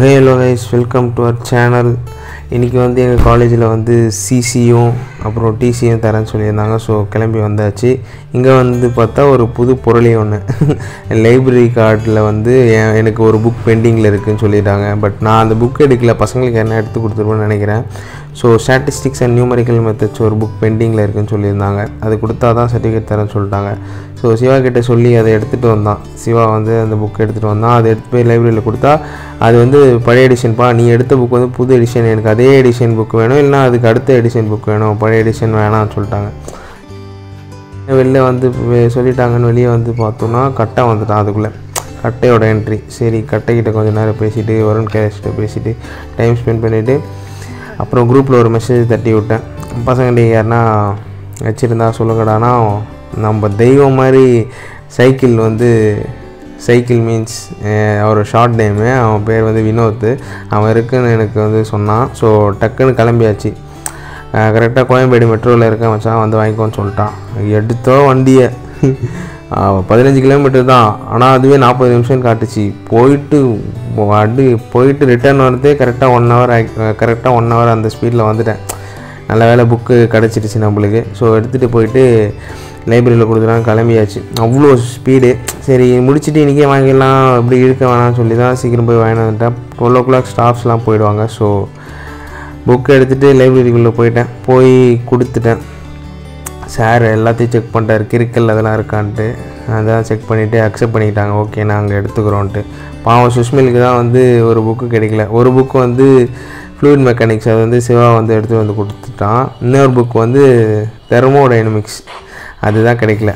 Hey hello guys welcome to our channel இன்றைக்கி வந்து எங்கள் காலேஜில் வந்து சிசியும் அப்புறம் டிசியும் தரேன்னு சொல்லியிருந்தாங்க ஸோ கிளம்பி வந்தாச்சு இங்கே வந்து பார்த்தா ஒரு புது பொருளே ஒன்று லைப்ரரி கார்டில் வந்து என் எனக்கு ஒரு புக் பெண்டிங்கில் இருக்குதுன்னு சொல்லிட்டாங்க பட் நான் அந்த புக் எடுக்கல பசங்களுக்கு என்ன எடுத்து கொடுத்துருவேன்னு நினைக்கிறேன் so statistics and numerical methods ஒரு புக் பெண்டிங்கில் இருக்குன்னு சொல்லியிருந்தாங்க அது கொடுத்தா தான் சர்டிஃபிகேட் தரேன்னு சொல்லிட்டாங்க ஸோ சிவா கிட்ட சொல்லி அதை எடுத்துகிட்டு வந்தான் சிவா வந்து அந்த புக் எடுத்துகிட்டு வந்தான் அதை எடுத்து போய் லைப்ரரியில் கொடுத்தா அது வந்து பழைய எடிஷன்ப்பா நீ எடுத்த புக் வந்து புது எடிஷன் எனக்கு அதே எடிஷன் புக் வேணும் இல்லைனா அதுக்கு அடுத்த எடிஷன் புக் வேணும் பழைய எடிஷன் வேணாம்னு சொல்லிட்டாங்க வெளில வந்து வெ- சொல்லிட்டாங்கன்னு வெளியே வந்து பார்த்தோன்னா கட்டை வந்துட்டான் அதுக்குள்ளே கட்டையோட என்ட்ரி சரி கட்டைக்கிட்ட கொஞ்ச நேரம் பேசிட்டு வருண் கேஷ்கிட்ட பேசிட்டு டைம் ஸ்பெண்ட் பண்ணிவிட்டு அப்புறம் குரூப்பில் ஒரு மெசேஜ் தட்டி விட்டேன் பசங்க யாருன்னா வச்சுருந்தா சொல்லுங்கடானா நம்ம தெய்வம் மாதிரி சைக்கிள் வந்து சைக்கிள் மீன்ஸ் அவர் ஷார்ட் நேமு அவன் பேர் வந்து வினோத் அவன் இருக்குன்னு எனக்கு வந்து சொன்னான் ஸோ டக்குன்னு கிளம்பியாச்சு கரெக்டாக கோயம்பேடு மெட்ரோவில் இருக்க மச்சான் வந்து வாங்கிக்கோன்னு சொல்லிட்டான் எடுத்தோ வண்டியை பதினஞ்சு கிலோமீட்டர் தான் ஆனால் அதுவே நாற்பது நிமிஷம் காட்டுச்சு போயிட்டு வண்டி போயிட்டு ரிட்டர்ன் வரதே கரெக்டாக ஒன் ஹவர் கரெக்டாக ஒன் ஹவர் அந்த ஸ்பீடில் வந்துட்டேன் நல்ல வேலை புக்கு கிடச்சிருச்சு நம்மளுக்கு ஸோ எடுத்துகிட்டு போயிட்டு லைப்ரரியில் கொடுத்துலாம் கிளம்பியாச்சு அவ்வளோ ஸ்பீடு சரி முடிச்சுட்டு இன்றைக்கே வாங்கிடலாம் அப்படி இழுக்க வேணாம்னு சொல்லி தான் சீக்கிரம் போய் வாங்கிட்டு வந்துட்டேன் டுவெல் ஓ கிளாக் ஸ்டாஃப்ஸ்லாம் போயிடுவாங்க ஸோ புக் எடுத்துகிட்டு லைப்ரரிக்குள்ளே போயிட்டேன் போய் கொடுத்துட்டேன் சார் எல்லாத்தையும் செக் பண்ணிட்டார் கிறுக்கல் அதெல்லாம் இருக்கான்ட்டு அதான் செக் பண்ணிவிட்டு அக்செப்ட் பண்ணிக்கிட்டாங்க ஓகே நாங்கள் எடுத்துக்கிறோன்ட்டு பாவம் சுஷ்மிலுக்கு தான் வந்து ஒரு புக்கு கிடைக்கல ஒரு புக்கு வந்து ஃப்ளூயிட் மெக்கானிக்ஸ் அது வந்து சிவா வந்து எடுத்து வந்து கொடுத்துட்டான் இன்னொரு புக் வந்து தெர்மோடைனமிக்ஸ் அதுதான் கிடைக்கல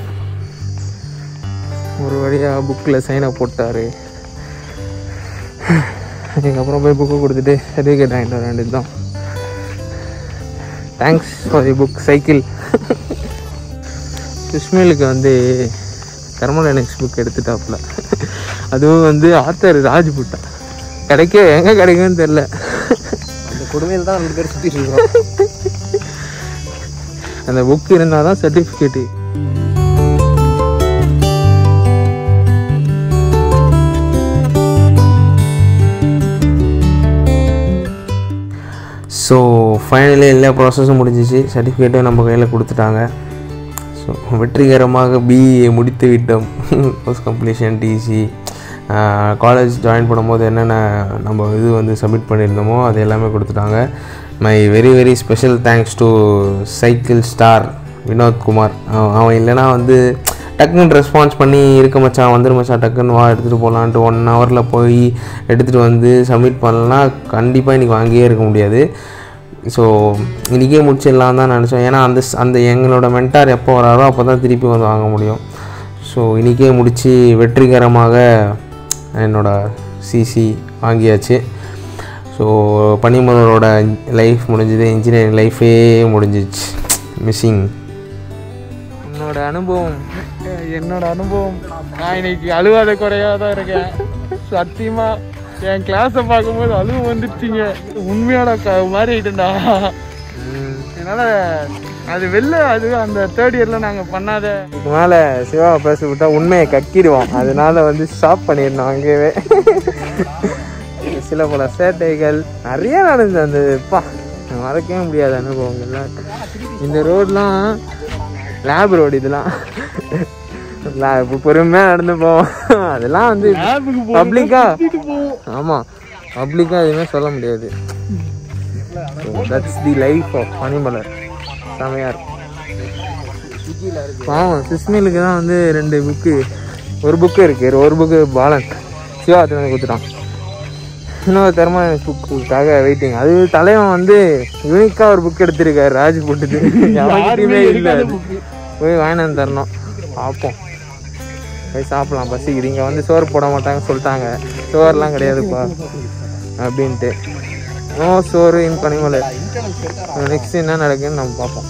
ஒரு வழியாக புக்கில் சைனை போட்டார் அதுக்கப்புறம் போய் புக்கு கொடுத்துட்டு சர்டிஃபிகேட் வாங்கிட்டு வர வேண்டியது தான் thanks for the book cycle சுஷ்மிலுக்கு வந்து தெர்மோடைனமிக்ஸ் புக் எடுத்துட்டாப்புல அதுவும் வந்து ஆத்தர் ராஜ்புட்டா கிடைக்க எங்கே கிடைக்கும்னு தெரில அந்த கொடுமையில் தான் ரெண்டு பேர் சுற்றிட்டு இருக்கோம் அந்த புக் இருந்தால் தான் சர்டிஃபிகேட்டு ஸோ ஃபைனலி எல்லா ப்ராசஸும் முடிஞ்சிச்சு சர்டிஃபிகேட்டும் நம்ம கையில் கொடுத்துட்டாங்க ஸோ வெற்றிகரமாக பிஏ முடித்து விட்டோம் post completion TC college join பண்ணும்போது என்னென்ன நம்ம இது வந்து சப்மிட் பண்ணியிருந்தோமோ அது எல்லாமே கொடுத்துட்டாங்க my very very special thanks to cycle star Vinod Kumar அவன் அவன் இல்லைன்னா வந்து டக்குன்னு ரெஸ்பான்ஸ் பண்ணி இருக்க மச்சான் வந்துரு மச்சான் டக்குன்னு வா எடுத்துகிட்டு போகலான்ட்டு ஒன் ஹவரில் போய் எடுத்துகிட்டு வந்து சப்மிட் பண்ணலன்னா கண்டிப்பாக இன்றைக்கி வாங்கியே இருக்க முடியாது ஸோ இன்றைக்கே முடிச்சிடலாம் தான் நினச்சோம் ஏன்னா அந்த ஸ்- அந்த எங்களோட மென்டார் எப்போ வராரோ அப்போ தான் திருப்பி வந்து வாங்க முடியும் ஸோ இன்றைக்கே முடித்து வெற்றிகரமாக என்னோட சிசி வாங்கியாச்சு ஸோ பனிமலரோட லைஃப் முடிஞ்சது இன்ஜினியரிங் லைஃபே முடிஞ்சிச்சு மிஸ்ஸிங் என்னோட அனுபவம் என்னோட அனுபவம் நான் இன்னைக்கு அழுவாத குறையாக தான் இருக்கேன் சத்தியமா என் கிளாஸை பார்க்கும்போது அழுவு வந்துடுச்சிங்க உண்மையோட க மாதிரி ஆயிட்டேன்டா என்னால் அது வெளில அது அந்த தேர்ட் இயரில் நாங்கள் பண்ணாத இதுக்கு மேலே சிவாவை பேச விட்டா உண்மையை கக்கிடுவோம் அதனால வந்து ஸ்டாப் பண்ணிடணும் அங்கேயே சில பல சேட்டைகள் நிறைய நடந்தது அந்த பா மறக்கவே முடியாத அனுபவங்கள்லாம் இந்த ரோட்லாம் லேப் ரோடு இதெல்லாம் லேப் பொறுமையாக நடந்து போவோம் அதெல்லாம் வந்து பப்ளிக்கா ஆமாம் பப்ளிக்காக எதுவுமே சொல்ல முடியாது that's the life of Panimalar செமையாக இருக்கும் பாவம் சுஸ்மிலுக்கு தான் வந்து ரெண்டு புக்கு ஒரு புக்கு இருக்கு ஒரு புக்கு பாலன் சிவா திரும்ப கொடுத்துட்டான் இன்னொரு தெர்மானிக்ஸ் புக்குக்காக வெயிட்டிங் அது தலைவன் வந்து யூனிக்காக ஒரு புக் எடுத்திருக்காரு ராஜ் போட்டுட்டு யாருக்குமே இல்லை அது. போய் வாங்கிட்டு வந்து தரணும் பார்ப்போம் போய் சாப்பிடலாம் பசிக்குது இங்கே வந்து சோறு போட மாட்டாங்க சொல்லிட்டாங்க சோறுலாம் கிடையாதுப்பா அப்படின்ட்டு நோ சோறு இன் பனிமலை நெக்ஸ்ட் என்ன நடக்குன்னு நம்ம பார்ப்போம்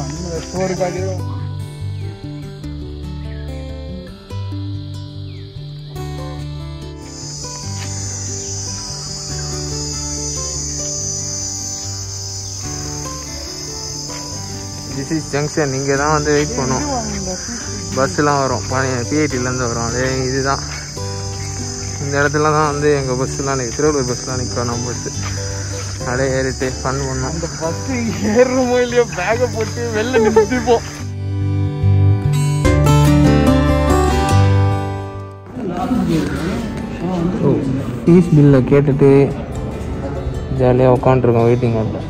திஸ் இஸ் ஜங்ஷன் இங்கே தான் வந்து வெயிட் பண்ணும் பஸ்ஸெலாம் வரும் பிஐடிலேருந்து வரும் அதே இதுதான் இந்த இடத்துல தான் வந்து எங்கள் பஸ்ஸுலாம் நிற்கும் திருவள்ளூர் பஸ்லாம் நிற்கும் நம்ம பஸ்ஸு அப்படியே ஏறிட்டு ஃபன் பண்ணோம் அந்த பஸ்ஸு ஏறுமோ இல்லையோ பேக்கை போட்டு வெளில நிறுத்திப்போம் ஸோ ஃபீஸ் பில்லை கேட்டுட்டு ஜாலியாக உட்காண்ட்ருக்கோம் வெயிட்டிங் ஹாலில்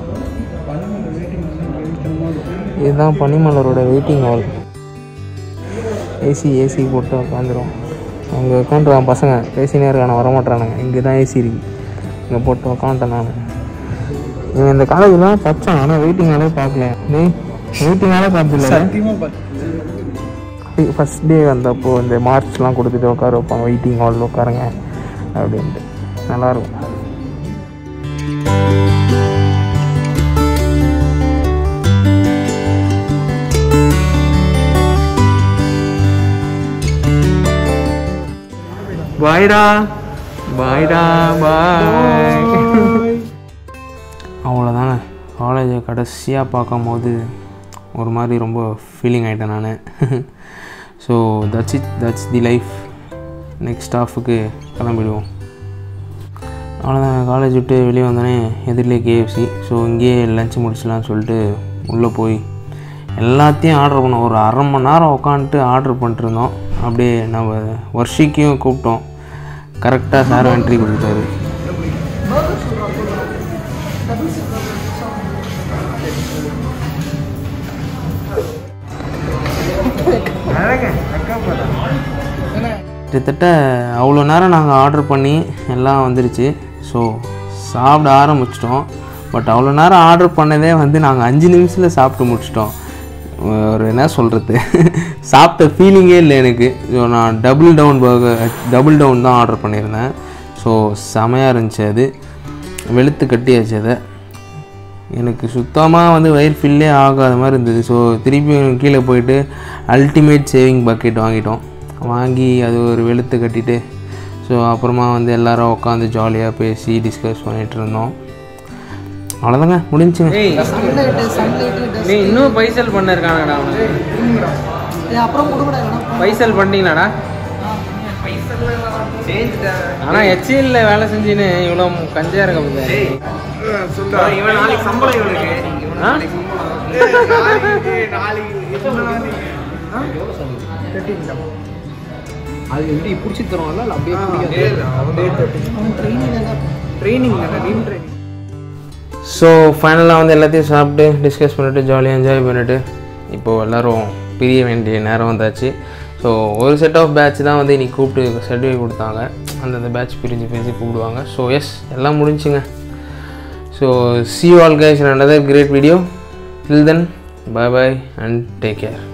இதுதான் பனிமலரோட வெயிட்டிங் ஹால் ஏசி ஏசி போட்டு உட்காந்துரும் அங்கே உட்காந்துருவான் பசங்க பேசினே இருக்கான வரமாட்டானுங்க இங்கே தான் ஏசி இருக்கு இங்கே போட்டு உட்காந்துட்டேன் நான் இவன் இந்த காலேஜ்லாம் பச்சான் ஆனால் வெயிட்டிங் ஹாலே பார்க்கல டேய் வெயிட்டிங் ஹாலே பார்த்ததில்ல சத்தியமாக பார்த்து ஃபஸ்ட் டே வந்தப்போ இந்த மார்க்ஸ்லாம் கொடுத்துட்டு உட்கார வைப்பாங்க வெயிட்டிங் ஹாலில் உட்காருங்க அப்படின்ட்டு நல்லாயிருக்கும் பாய்டா பாய்டா பாய் அவ்வளோதாங்க காலேஜை கடைசியாக பார்க்கும்போது ஒரு மாதிரி ரொம்ப ஃபீலிங் ஆகிட்டேன் நான் so that's it that's the life next ஸ்டாஃபுக்கு கிளம்பிடுவோம் அவ்வளோதான் காலேஜ் விட்டு வெளியே வந்தோடனே எதிரிலே கேஎஃப்சி ஸோ இங்கேயே லஞ்ச் முடிச்சலாம்னு சொல்லிட்டு உள்ளே போய் எல்லாத்தையும் ஆர்டர் பண்ணோம் ஒரு அரை மணி நேரம் உட்காந்துட்டு ஆர்டர் பண்ணிட்டுருந்தோம் அப்படியே நம்ம வர்ஷிக்கையும் கூப்பிட்டோம் கரெக்டாக சார் என்ட்ரி கொடுத்தாரு கிட்டத்தட்ட அவ்வளோ நேரம் நாங்கள் ஆர்டர் பண்ணி எல்லாம் வந்துருச்சு ஸோ சாப்பிட ஆரம்பிச்சிட்டோம் பட் அவ்வளோ நேரம் ஆர்டர் பண்ணதே வந்து நாங்கள் அஞ்சு நிமிஷத்தில் சாப்பிட்டு முடிச்சிட்டோம் ஒரு என்ன சொல்கிறது சாப்பிட்ட ஃபீலிங்கே இல்லை எனக்கு ஸோ நான் double down burger double down தான் ஆர்டர் பண்ணியிருந்தேன் ஸோ செமையாக இருந்துச்சு அது வெளுத்து கட்டியாச்சு அதை எனக்கு சுத்தமாக வந்து வயிறு ஃபில்லே ஆகாத மாதிரி இருந்தது ஸோ திருப்பி கீழே போயிட்டு அல்டிமேட் சேவிங் பக்கெட் வாங்கிட்டோம் வாங்கி அது ஒரு வெளுத்து கட்டிட்டு ஸோ அப்புறமா வந்து எல்லாரும் உட்காந்து ஜாலியாக பேசி டிஸ்கஸ் பண்ணிகிட்டு இருந்தோம் அவ்வளோதாங்க முடிஞ்சுங்க நீ இன்னும் பைசல் பண்ணிருக்கானடா அப்புறம் கொடுக்கூட பைசல் பண்ணிட்டீங்களாடா ஆனா ஹெச்எல்ல வேலை செஞ்சுன்னு இவ்வளோ கஞ்சா இருக்க முடியாது இவன் நாளைக்கு சம்பளம் இவனுக்கு அது எப்படி பிடிச்சி தருவாங்கல்ல இல்லை அப்படியே ட்ரைனிங் ட்ரைனிங் ஸோ ஃபைனலாக வந்து எல்லாத்தையும் சாப்பிட்டு டிஸ்கஸ் பண்ணிட்டு ஜாலியாக என்ஜாய் பண்ணிட்டு இப்போது எல்லோரும் பிரிய வேண்டிய நேரம் வந்தாச்சு ஸோ ஒரு செட் ஆஃப் பேட்ச் தான் வந்து இன்னைக்கு கூப்பிட்டு சர்டிஃபிகேட் கொடுத்தாங்க அந்தந்த பேட்ச் பிரிஞ்சு பிரிஞ்சு கூப்பிடுவாங்க ஸோ எஸ் எல்லாம் முடிஞ்சுங்க so see all guys another great video till then bye bye and take care